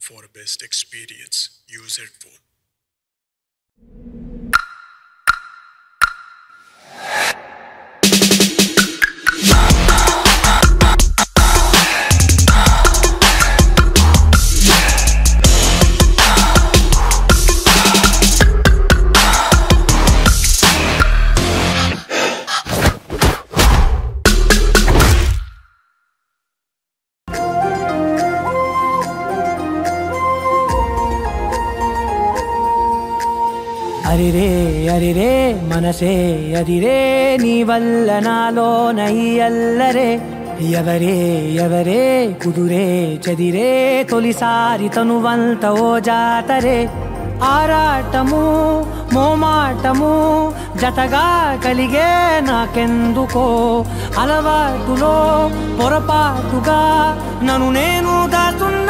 for best experience. Use headphone. అరిరే అరిరే మనసే అరిరే నీ వల్ల నాలో నయ్యల్లరే ఎవరే ఎవరే కుదురే చదిరే తొలిసారి తనువంత ఓ జాతరే ఆరాటము మోమాటము జతగా కలిగే నాకెందుకో అలవాటులో పొరపాటుగా నన్ను నేను దాచున్నా